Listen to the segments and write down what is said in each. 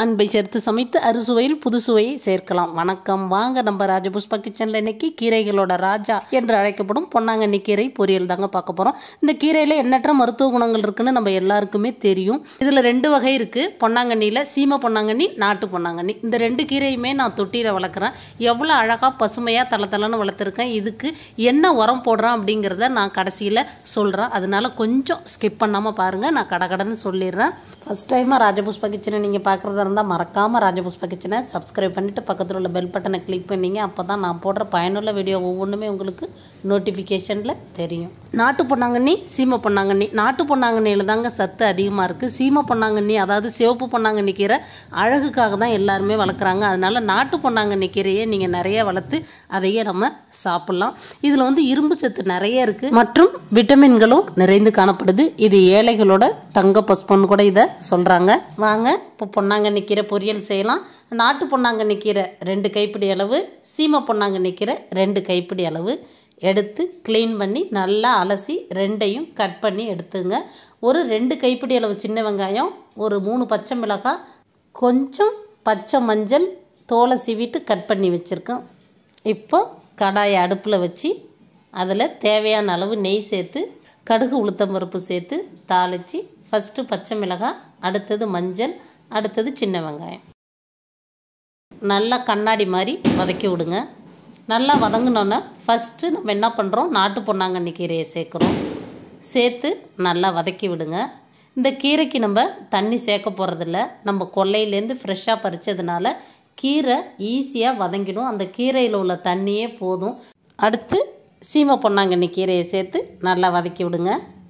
அன்பை சேர்த்து சமைத்து அறுசுவையில் புது சுவையை சேர்க்கலாம் வணக்கம் வாங்க நம்ம ராஜபுஷ்பா கிச்சனில் இன்னைக்கு கீரைகளோட ராஜா என்று அழைக்கப்படும் பொன்னாங்கண்ணி கீரை பொரியல் தாங்க பார்க்க போகிறோம் இந்த கீரையில் எண்ணற்ற மருத்துவ குணங்கள் இருக்குன்னு நம்ம எல்லாருக்குமே தெரியும் இதில் ரெண்டு வகை இருக்குது பொன்னாங்கண்ணியில் சீம பொன்னாங்கண்ணி நாட்டு பொன்னாங்கண்ணி இந்த ரெண்டு கீரையுமே நான் தொட்டியில் வளர்க்குறேன் எவ்வளோ அழகாக பசுமையாக தள தளன்னு வளர்த்துருக்கேன் இதுக்கு என்ன உரம் போடுறேன் அப்படிங்கிறத நான் கடைசியில் சொல்கிறேன் அதனால கொஞ்சம் ஸ்கிப் பண்ணாமல் பாருங்கள் நான் கடகடன்னு சொல்லிடுறேன் ஃபஸ்ட் டைமாக ராஜபுஷ்பா கிச்சனை நீங்கள் பார்க்குறதா இருந்தால் மறக்காமல் ராஜபுஷ்பா கிச்சனை சப்ஸ்கிரைப் பண்ணிவிட்டு பக்கத்தில் உள்ள பெல் பட்டனை கிளிக் பண்ணீங்க அப்போ தான் நான் போடுற பயனுள்ள வீடியோ ஒவ்வொன்றுமே உங்களுக்கு நோட்டிஃபிகேஷனில் தெரியும் நாட்டு பொன்னாங்கண்ணி சீம பொன்னாங்கண்ணி நாட்டு பொன்னாங்கண்ணியில் தாங்க சத்து அதிகமாக இருக்குது சீம பொன்னாங்கண்ணி அதாவது சிவப்பு பொன்னாங்கண்ணி கீரை அழகுக்காக தான் எல்லாருமே வளர்க்குறாங்க அதனால நாட்டு பொன்னாங்கண்ணி கீரையை நீங்கள் நிறைய வளர்த்து அதையே நம்ம சாப்பிட்லாம் இதில் வந்து இரும்பு சத்து நிறைய இருக்குது மற்றும் விட்டமின்களும் நிறைந்து காணப்படுது இது ஏழைகளோட தங்க பஸ்பொன்னு கூட இதை சொல்கிறாங்க வாங்க இப்போ பொன்னாங்கண்ணி கீரை பொரியல் செய்யலாம் நாட்டு பொன்னாங்கண்ணி கீரை ரெண்டு கைப்பிடி அளவு சீம பொன்னாங்கண்ணி கீரை ரெண்டு கைப்பிடி அளவு எடுத்து க்ளீன் பண்ணி நல்லா அலசி ரெண்டையும் கட் பண்ணி எடுத்துங்க ஒரு ரெண்டு கைப்பிடி அளவு சின்ன வெங்காயம் ஒரு மூணு பச்சை மிளகாய் கொஞ்சம் பச்சை மஞ்சள் தோலை சீவிட்டு கட் பண்ணி வச்சுருக்கேன் இப்போ கடாயை அடுப்பில் வச்சு அதில் தேவையான அளவு நெய் சேர்த்து கடுகு உளுத்தம் பருப்பு சேர்த்து தாளித்து ஃபஸ்ட்டு பச்சை மிளகாய் அடுத்தது மஞ்சள் அடுத்தது சின்ன வெங்காயம் நல்லா கண்ணாடி மாதிரி வதக்கி விடுங்க நல்லா வதங்கினோன்னே ஃபஸ்ட்டு நம்ம என்ன பண்ணுறோம் நாட்டு பொன்னாங்கண்ணி கீரையை சேர்க்குறோம் சேர்த்து நல்லா வதக்கி விடுங்க இந்த கீரைக்கு நம்ம தண்ணி சேர்க்க போகிறதில்ல நம்ம கொல்லையிலேருந்து ஃப்ரெஷ்ஷாக பறித்ததுனால கீரை ஈஸியாக வதங்கிடும் அந்த கீரையில் உள்ள தண்ணியே போதும் அடுத்து சீம பொன்னாங்கண்ணி கீரையை சேர்த்து நல்லா வதக்கி விடுங்க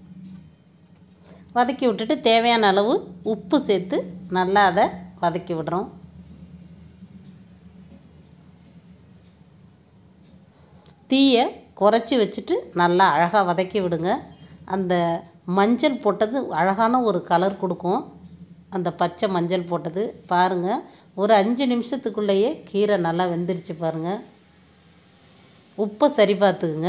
வதக்கி விட்டுட்டு தேவையான அளவு உப்பு சேர்த்து நல்லா அதை வதக்கி விடுறோம் தீயை குறைச்சி வச்சுட்டு நல்லா அழகாக வதக்கி விடுங்க அந்த மஞ்சள் போட்டது அழகான ஒரு கலர் கொடுக்கும் அந்த பச்சை மஞ்சள் போட்டது பாருங்கள் ஒரு அஞ்சு நிமிஷத்துக்குள்ளேயே கீரை நல்லா வெந்துருச்சு பாருங்கள் உப்பை சரி பார்த்துக்குங்க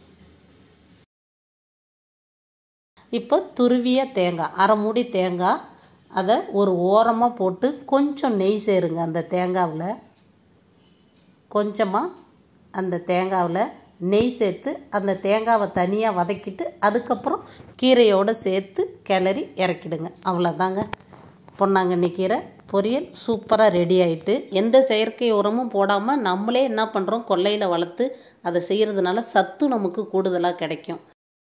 இப்போ துருவிய தேங்காய் அரை மூடி தேங்காய் அதை ஒரு ஓரமாக போட்டு கொஞ்சம் நெய் சேருங்க அந்த தேங்காவில் கொஞ்சமாக அந்த தேங்காவில் நெய் சேர்த்து அந்த தேங்காவை தனியாக வதக்கிட்டு அதுக்கப்புறம் கீரையோடு சேர்த்து கிளறி இறக்கிடுங்க அவ்வளோதாங்க பொன்னாங்கண்ணி கீரை பொரியல் சூப்பராக ரெடி ஆகிட்டு எந்த செயற்கை உரமும் போடாமல் நம்மளே என்ன பண்ணுறோம் கொல்லையில் வளர்த்து அதை செய்கிறதுனால சத்து நமக்கு கூடுதலாக கிடைக்கும்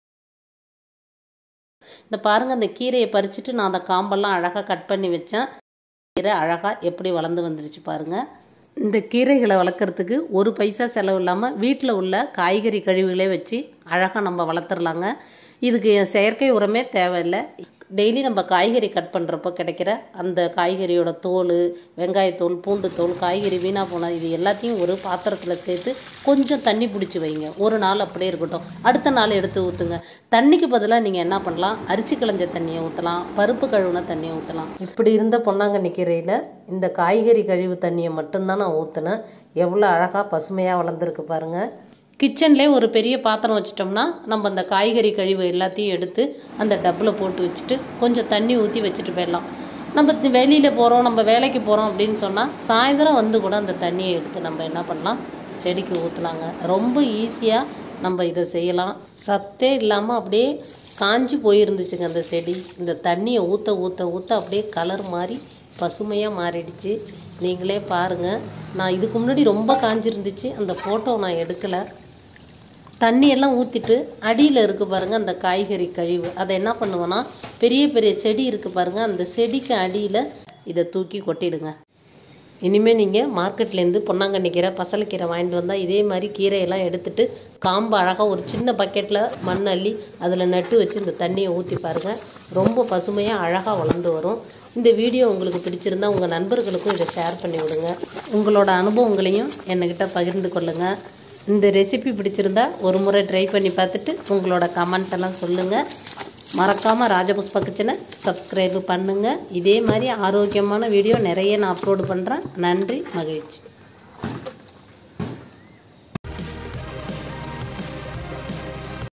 இந்த பாருங்கள் அந்த கீரையை பறிச்சுட்டு நான் அந்த காம்பெல்லாம் அழகாக கட் பண்ணி வச்சேன் கீரை அழகாக எப்படி வளர்ந்து வந்துருச்சு பாருங்கள் இந்த கீரைகளை வளர்க்குறதுக்கு ஒரு பைசா செலவு இல்லாமல் வீட்டில் உள்ள காய்கறி கழிவுகளே வச்சு அழகாக நம்ம வளர்த்துடலாங்க இதுக்கு செயற்கை உரமே தேவையில்லை டெய்லி நம்ம காய்கறி கட் பண்ணுறப்போ கிடைக்கிற அந்த காய்கறியோட தோல் வெங்காயத்தோல் பூண்டு தோல் காய்கறி வீணாக போனால் இது எல்லாத்தையும் ஒரு பாத்திரத்தில் சேர்த்து கொஞ்சம் தண்ணி பிடிச்சி வைங்க ஒரு நாள் அப்படியே இருக்கட்டும் அடுத்த நாள் எடுத்து ஊற்றுங்க தண்ணிக்கு பதிலாக நீங்கள் என்ன பண்ணலாம் அரிசி களைஞ்ச தண்ணியை ஊற்றலாம் பருப்பு கழுவுன தண்ணியை ஊற்றலாம் இப்படி இருந்த பொன்னாங்கண்ணி கீரையில் இந்த காய்கறி கழிவு தண்ணியை மட்டும்தான் நான் ஊற்றினேன் எவ்வளோ அழகாக பசுமையாக வளர்ந்துருக்கு பாருங்கள் கிச்சன்லேயே ஒரு பெரிய பாத்திரம் வச்சிட்டோம்னா நம்ம அந்த காய்கறி கழிவு எல்லாத்தையும் எடுத்து அந்த டப்பில் போட்டு வச்சுட்டு கொஞ்சம் தண்ணி ஊற்றி வச்சுட்டு போயிடலாம் நம்ம வெளியில் போகிறோம் நம்ம வேலைக்கு போகிறோம் அப்படின்னு சொன்னால் சாயந்தரம் வந்து கூட அந்த தண்ணியை எடுத்து நம்ம என்ன பண்ணலாம் செடிக்கு ஊற்றலாங்க ரொம்ப ஈஸியாக நம்ம இதை செய்யலாம் சத்தே இல்லாமல் அப்படியே காஞ்சி போயிருந்துச்சுங்க அந்த செடி இந்த தண்ணியை ஊற்ற ஊற்ற ஊற்ற அப்படியே கலர் மாறி பசுமையாக மாறிடுச்சு நீங்களே பாருங்கள் நான் இதுக்கு முன்னாடி ரொம்ப காஞ்சிருந்துச்சு அந்த ஃபோட்டோ நான் எடுக்கலை தண்ணியெல்லாம் ஊற்றிட்டு அடியில் இருக்குது பாருங்கள் அந்த காய்கறி கழிவு அதை என்ன பண்ணுவேன்னா பெரிய பெரிய செடி இருக்குது பாருங்கள் அந்த செடிக்கு அடியில் இதை தூக்கி கொட்டிடுங்க இனிமேல் நீங்கள் மார்க்கெட்லேருந்து பொன்னாங்கண்ணி கீரை பசலைக்கீரை வாங்கிட்டு வந்தால் இதே மாதிரி கீரையெல்லாம் எடுத்துட்டு காம்பு அழகாக ஒரு சின்ன பக்கெட்டில் மண் அள்ளி அதில் நட்டு வச்சு இந்த தண்ணியை ஊற்றி பாருங்கள் ரொம்ப பசுமையாக அழகாக வளர்ந்து வரும் இந்த வீடியோ உங்களுக்கு பிடிச்சிருந்தா உங்கள் நண்பர்களுக்கும் இதை ஷேர் பண்ணி விடுங்க உங்களோட அனுபவங்களையும் என்கிட்ட பகிர்ந்து கொள்ளுங்கள் இந்த ரெசிபி பிடிச்சிருந்தா ஒரு முறை ட்ரை பண்ணி பார்த்துட்டு உங்களோட கமெண்ட்ஸ் எல்லாம் சொல்லுங்கள் மறக்காமல் ராஜபுஷ்ப கிச்சனை சப்ஸ்கிரைப் பண்ணுங்கள் இதே மாதிரி ஆரோக்கியமான வீடியோ நிறைய நான் அப்லோடு பண்ணுறேன் நன்றி மகிழ்ச்சி